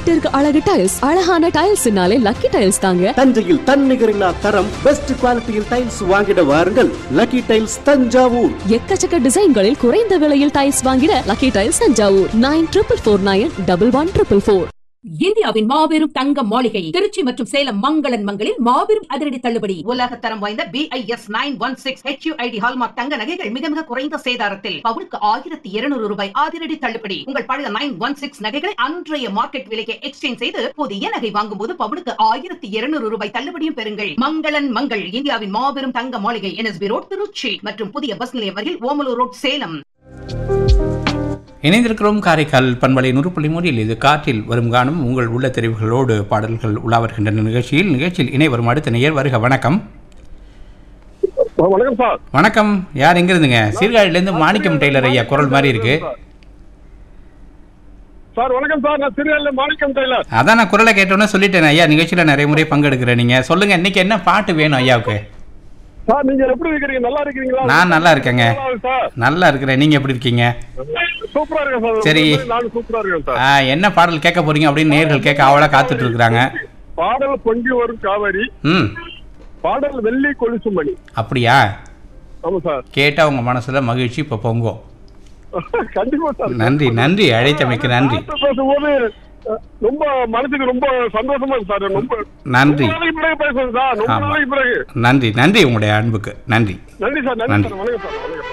வீட்டிற்கு அழகு டைல்ஸ் அழகான டைல்ஸ்னாலே லக்கி டைல்ஸ் தாங்க தஞ்சையில் தன்னிகரில்லா தரம் பெஸ்ட் குவாலிட்டியில் டைல்ஸ் வாங்கிட வாருங்கள் லக்கி டைல்ஸ் தஞ்சாவூர் எக்கச்சக்க டிசைன்களில் குறைந்த விலையில் டைல்ஸ் வாங்கிட lucky tiles Thanjavur nine triple four nine double one triple four இந்தியாவின் மாபெரும் தங்க மாளிகை திருச்சி மற்றும் சேலம் மங்களன் மங்களில் மாபெரும் அதிரடி தள்ளுபடி உலக தரம் வாய்ந்த BIS nine one six HUID hallmark தங்க நகைகள் மிக மிக குறைந்த சேதாரத்தில் பவுனுக்கு ஆயிரத்தி இருநூறு ரூபாய் அதிரடி தள்ளுபடி உங்கள் பழைய நைன் ஒன் சிக்ஸ் நகைகளை அன்றைய மார்க்கெட் விலைக்கு எக்ஸ்சேஞ்ச் செய்து புதிய நகை வாங்கும் போது பவுனுக்கு ஆயிரத்தி இருநூறு ரூபாய் தள்ளுபடியும் பெறுங்கள் மங்களன் மங்கள் இந்தியாவின் மாபெரும் தங்க மாளிகை என்எஸ்பி ரோட் திருச்சி மற்றும் புதிய பஸ் நிலையம் வரையில் ஓமலூர் ரோட் சேலம் இணைந்திருக்கிறோம் காரைக்கால் பண்பலை நூறு புள்ளி மூடியில் இது காற்றில் வரும் காணும் உங்கள் உள்ள தெரிவுகளோடு பாடல்கள் உலா வருகின்ற நிகழ்ச்சியில் நிகழ்ச்சியில் இணை வரும் அடுத்த நேயர் வருக வணக்கம் வணக்கம் சார் வணக்கம் யார் எங்க இருந்துங்க சீர்காழிலேருந்து மாணிக்கம் டெய்லர் ஐயா குரல் மாதிரி இருக்கு சார் வணக்கம் சார் நான் திருநெல்வேலி மாணிக்கம் டெய்லர் அதான் நான் குரலை கேட்டோன்னே சொல்லிட்டேன் ஐயா நிகழ்ச்சியில் நிறைய முறை பங்கெடுக்கிறேன் நீங்க சொல்லுங்க இன்னைக்கு என்ன பாட்டு வேணும் ஐயாவுக்கு சார் நீங்க எப்படி இருக்கிறீங்க நல்லா இருக்கிறீங்களா நான் நல்லா இருக்கேங்க நல்லா இருக்கு சார் நல்லா இருக்கிறேன் நீங்க எப்படி இருக்கீங்க சூப்பரா இருக்கேன் சார் சரி. நானும் சூப்பரா இருக்கேன் சார் ஆ, என்ன பாடல் கேட்க போறீங்க அப்படின்னு நேர்கள் கேட்க அவளா காத்துட்டு இருக்கிறாங்க பாடல் பொங்கி வரும் காவேரி ம் பாடல் வெள்ளி கொலுசு மணி அப்படியா ஆமா சார் கேட்டா உங்க மனசுல மகிழ்ச்சி இப்போ பொங்கும் கண்டிப்பா சார் நன்றி நன்றி அழைத்தமைக்கு நன்றி பாட்டு பேசும்போது அஹ், ரொம்ப மனசுக்கு ரொம்ப சந்தோஷமா இருக்கு சார் ரொம்ப நன்றி ரொம்ப நாளைக்கு பிறகு பேசுறேன் சார் ரொம்ப ஆமா. நாளைக்கு பிறகு நன்றி நன்றி உங்களுடைய அன்புக்கு நன்றி நன்றி சார் நன்றி நன்றி. சார் வணக்கம் சார் வணக்கம்